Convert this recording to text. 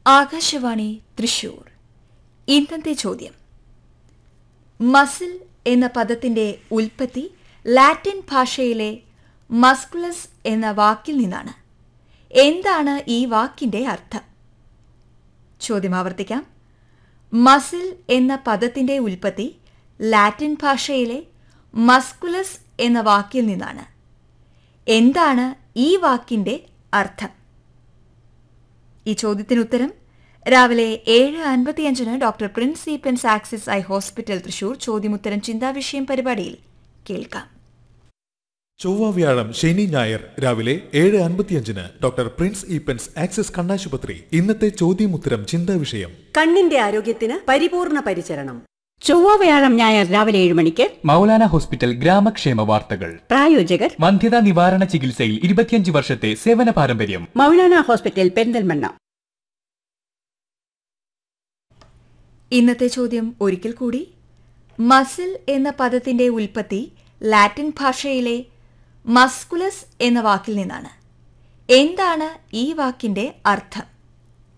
ആകാശവാണി തൃശൂർ ഇന്നത്തെ ചോദ്യം മസിൽ എന്ന പദത്തിന്റെ ഉൽപ്പത്തി ലാറ്റിൻ ഭാഷയിലെ മസ്കുലസ് എന്ന വാക്കിൽ നിന്നാണ് എന്താണ് ഈ വാക്കിന്റെ അർത്ഥം ചോദ്യം ആവർത്തിക്കാം മസിൽ എന്ന പദത്തിന്റെ ഉൽപ്പത്തി ലാറ്റിൻ ഭാഷയിലെ മസ്കുലസ് എന്ന വാക്കിൽ നിന്നാണ് എന്താണ് ഈ വാക്കിന്റെ അർത്ഥം ഈ ചോദ്യത്തിന് ഉത്തരം രാവിലെ ഏഴ് അൻപത്തിയഞ്ചിന് ഡോക്ടർ പ്രിൻസ് സീപ്പൻസ് ആക്സിസ് ഐ ഹോസ്പിറ്റൽ തൃശൂർ ചോദ്യമുത്തരം ചിന്താവിഷയം പരിപാടിയിൽ കേൾക്കാം ചൊവ്വ വ്യാഴം ശനി ഞായർ രാവിലെ ഏഴ് അൻപത്തിയഞ്ചിന് ഡോക്ടർ പ്രിൻസ് ഈപ്പൻസ് ആക്സിസ് കണ്ണാശുപത്രി ഇന്നത്തെ ചോദ്യമുത്തരം ചിന്താ വിഷയം കണ്ണിന്റെ ആരോഗ്യത്തിന് പരിപൂർണ പരിചരണം ചൊവ്വ വ്യാഴം ഞായർ രാവിലെ ഏഴ് മണിക്ക് മൗലാന ഹോസ്പിറ്റൽ ഗ്രാമക്ഷേമ വാർത്തകൾ പ്രായോജകർ വന്ധ്യതാ നിവാരണ ചികിത്സയിൽ ഇരുപത്തിയഞ്ച് വർഷത്തെ സേവന പാരമ്പര്യം മൗലാന ഹോസ്പിറ്റൽ പെരിന്തൽമണ്ണ ഇന്നത്തെ ചോദ്യം ഒരിക്കൽ കൂടി മസിൽ എന്ന പദത്തിന്റെ ഉൽപ്പത്തി ലാറ്റിൻ ഭാഷയിലെ മസ്കുലസ് എന്ന വാക്കിൽ നിന്നാണ് എന്താണ് ഈ വാക്കിന്റെ അർത്ഥം